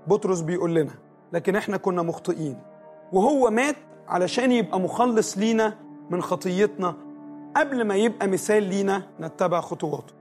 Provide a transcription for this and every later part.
بطرس بيقول لنا لكن احنا كنا مخطئين وهو مات علشان يبقى مخلص لينا من خطيتنا قبل ما يبقى مثال لينا نتبع خطواته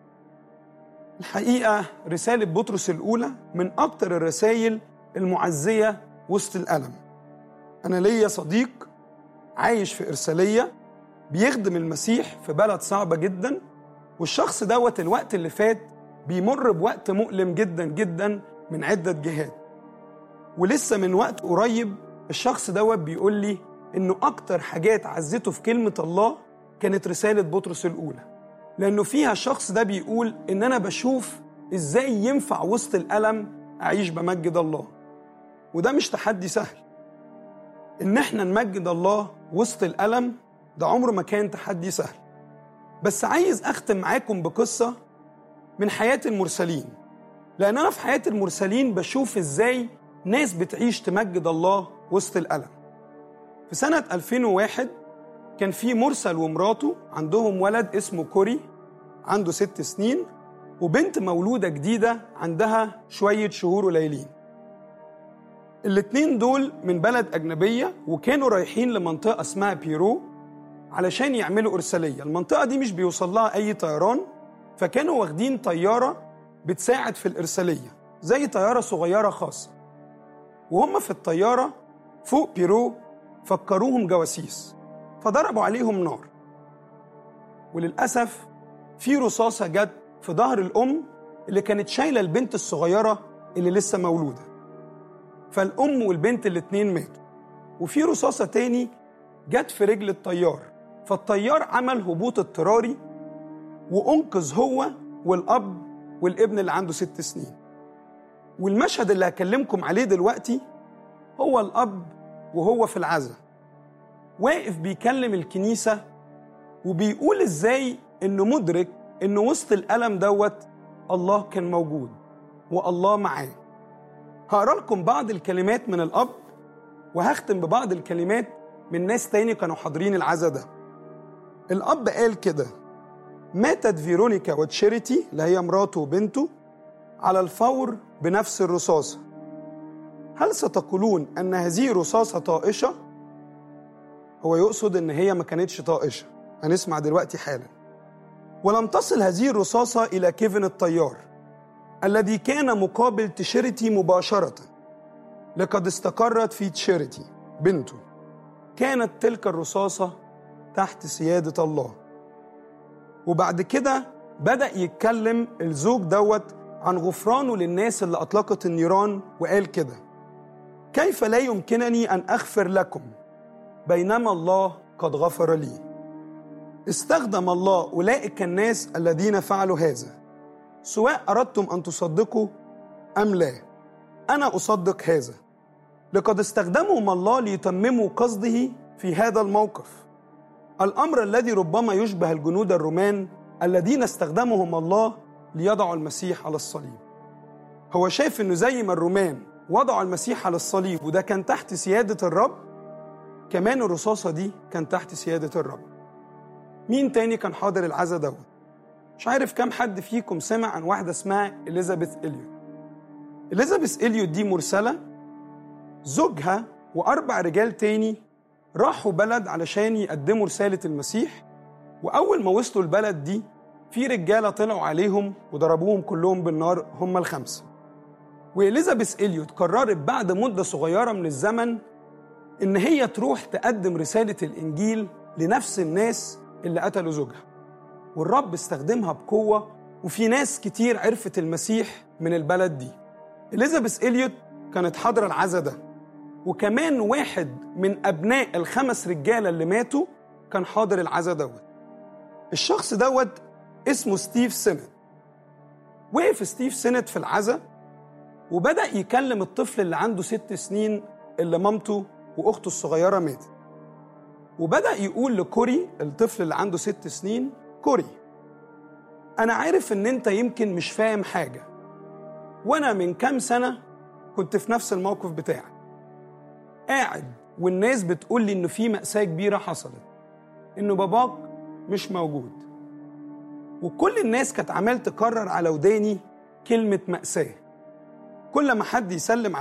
الحقيقة رسالة بطرس الأولى من أكتر الرسائل المعزية وسط الألم أنا ليا صديق عايش في إرسالية بيخدم المسيح في بلد صعبة جدا والشخص دوت الوقت اللي فات بيمر بوقت مؤلم جدا جدا من عدة جهات ولسه من وقت قريب الشخص دوت بيقول لي إنه أكتر حاجات عزته في كلمة الله كانت رسالة بطرس الأولى لأنه فيها الشخص ده بيقول إن أنا بشوف إزاي ينفع وسط الألم أعيش بمجد الله وده مش تحدي سهل إن إحنا نمجد الله وسط الألم ده عمره ما كان تحدي سهل بس عايز أختم معاكم بقصة من حياة المرسلين لأن أنا في حياة المرسلين بشوف إزاي ناس بتعيش تمجد الله وسط الألم في سنة 2001 كان في مرسل ومراته عندهم ولد اسمه كوري عنده ست سنين وبنت مولودة جديدة عندها شوية شهور قليلين الاتنين دول من بلد أجنبية وكانوا رايحين لمنطقة اسمها بيرو علشان يعملوا إرسالية المنطقة دي مش بيوصل لها أي طيران فكانوا واخدين طيارة بتساعد في الإرسالية زي طيارة صغيرة خاصة وهم في الطيارة فوق بيرو فكروهم جواسيس فضربوا عليهم نار وللأسف في رصاصة جت في ظهر الأم اللي كانت شايلة البنت الصغيرة اللي لسه مولودة فالأم والبنت الاتنين ماتوا وفي رصاصة تاني جت في رجل الطيار فالطيار عمل هبوط اضطراري وأنقذ هو والأب والابن اللي عنده ست سنين والمشهد اللي هكلمكم عليه دلوقتي هو الأب وهو في العزا واقف بيكلم الكنيسة وبيقول ازاي انه مدرك انه وسط الألم دوت الله كان موجود والله معاه هقرا لكم بعض الكلمات من الأب وهختم ببعض الكلمات من ناس تاني كانوا حاضرين العزا ده الأب قال كده ماتت فيرونيكا وتشيريتي اللي هي مراته وبنته على الفور بنفس الرصاصة هل ستقولون أن هذه رصاصة طائشة؟ هو يقصد ان هي ما كانتش طائشه هنسمع دلوقتي حالا ولم تصل هذه الرصاصه الى كيفن الطيار الذي كان مقابل تشيرتي مباشره لقد استقرت في تشيرتي بنته كانت تلك الرصاصه تحت سياده الله وبعد كده بدا يتكلم الزوج دوت عن غفرانه للناس اللي اطلقت النيران وقال كده كيف لا يمكنني ان اغفر لكم بينما الله قد غفر لي استخدم الله اولئك الناس الذين فعلوا هذا سواء اردتم ان تصدقوا ام لا انا اصدق هذا لقد استخدمهم الله ليتمموا قصده في هذا الموقف الامر الذي ربما يشبه الجنود الرومان الذين استخدمهم الله ليضعوا المسيح على الصليب هو شايف انه زي ما الرومان وضعوا المسيح على الصليب وده كان تحت سياده الرب كمان الرصاصة دي كان تحت سيادة الرب مين تاني كان حاضر العزا دوت مش عارف كم حد فيكم سمع عن واحدة اسمها إليزابيث إليوت إليزابيث إليوت دي مرسلة زوجها وأربع رجال تاني راحوا بلد علشان يقدموا رسالة المسيح وأول ما وصلوا البلد دي في رجالة طلعوا عليهم وضربوهم كلهم بالنار هم الخمسة وإليزابيث إليوت قررت بعد مدة صغيرة من الزمن إن هي تروح تقدم رسالة الإنجيل لنفس الناس اللي قتلوا زوجها والرب استخدمها بقوة وفي ناس كتير عرفت المسيح من البلد دي إليزابيث إليوت كانت حاضرة العزا ده وكمان واحد من أبناء الخمس رجالة اللي ماتوا كان حاضر العزا دوت الشخص دوت اسمه ستيف سينت وقف ستيف سينت في العزا وبدأ يكلم الطفل اللي عنده ست سنين اللي مامته واخته الصغيره ماتت وبدا يقول لكوري الطفل اللي عنده ست سنين كوري انا عارف ان انت يمكن مش فاهم حاجه وانا من كام سنه كنت في نفس الموقف بتاعك قاعد والناس بتقول لي انه في ماساه كبيره حصلت انه باباك مش موجود وكل الناس كانت عمال تكرر على وداني كلمه ماساه كل ما حد يسلم